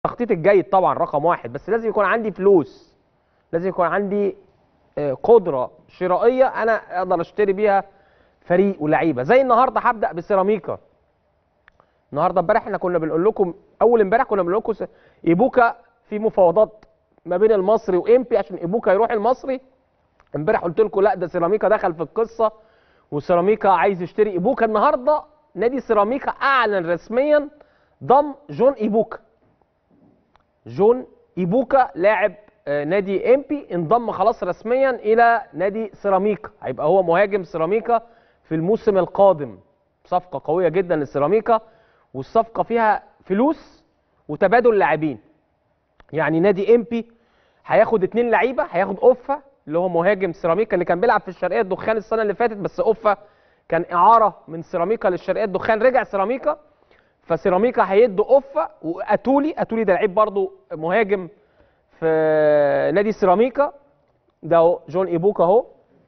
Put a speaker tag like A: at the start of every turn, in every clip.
A: التخطيط الجيد طبعا رقم واحد بس لازم يكون عندي فلوس لازم يكون عندي آه، قدره شرائيه انا اقدر اشتري بيها فريق ولعيبه زي النهارده هبدا بسيراميكا النهارده امبارح احنا كنا بنقول لكم اول امبارح كنا بنقول لكم س- ايبوكا في مفاوضات ما بين المصري وامبي عشان ايبوكا يروح المصري امبارح قلت لكم لا ده سيراميكا دخل في القصه وسيراميكا عايز يشتري ايبوكا النهارده نادي سيراميكا اعلن رسميا ضم جون ايبوكا جون ايبوكا لاعب آه، نادي امبي انضم خلاص رسميا الى نادي سيراميكا هيبقى هو مهاجم سيراميكا في الموسم القادم صفقه قويه جدا لسيراميكا والصفقه فيها فلوس وتبادل لاعبين يعني نادي امبي هياخد اتنين لعيبه هياخد اوفا اللي هو مهاجم سيراميكا اللي كان بيلعب في الشرقيه الدخان السنه اللي فاتت بس اوفا كان اعاره من سيراميكا للشرقيه الدخان رجع سيراميكا فسيراميكا هيدوا اوفا واتولي اتولي ده لعيب برضه مهاجم في نادي سيراميكا ده اهو جون ايبوكا اهو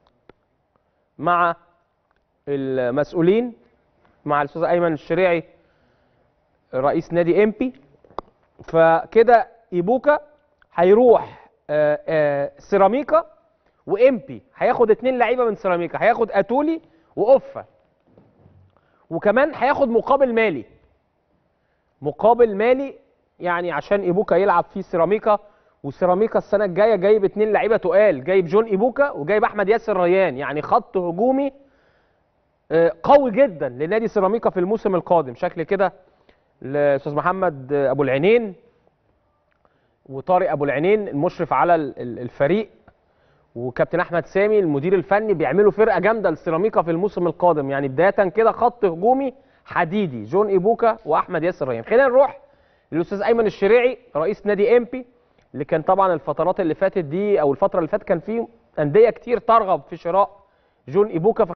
A: مع المسؤولين مع الاستاذ ايمن الشريعي رئيس نادي امبي فكده ايبوكا هيروح آه، آه، سيراميكا وامبي هياخد اتنين لعيبه من سيراميكا هياخد اتولي واوفا وكمان هياخد مقابل مالي مقابل مالي يعني عشان ايبوكا يلعب في سيراميكا وسيراميكا السنه الجايه جايب اتنين لعيبه تقال جايب جون ايبوكا وجايب احمد ياسر ريان يعني خط هجومي آه، قوي جدا لنادي سيراميكا في الموسم القادم شكل كده الاستاذ محمد آه، ابو العينين وطارق ابو العينين المشرف على ال- ال- الفريق وكابتن احمد سامي المدير الفني بيعملوا فرقه جامده لسيراميكا في الموسم القادم يعني بدايه كده خط هجومي حديدي جون ايبوكا واحمد ياسر ريان خلينا نروح للاستاذ ايمن الشريعي رئيس نادي امبي اللي كان طبعا الفترات اللي فاتت دي او الفتره اللي فاتت كان في انديه كتير ترغب في شراء جون ايبوكا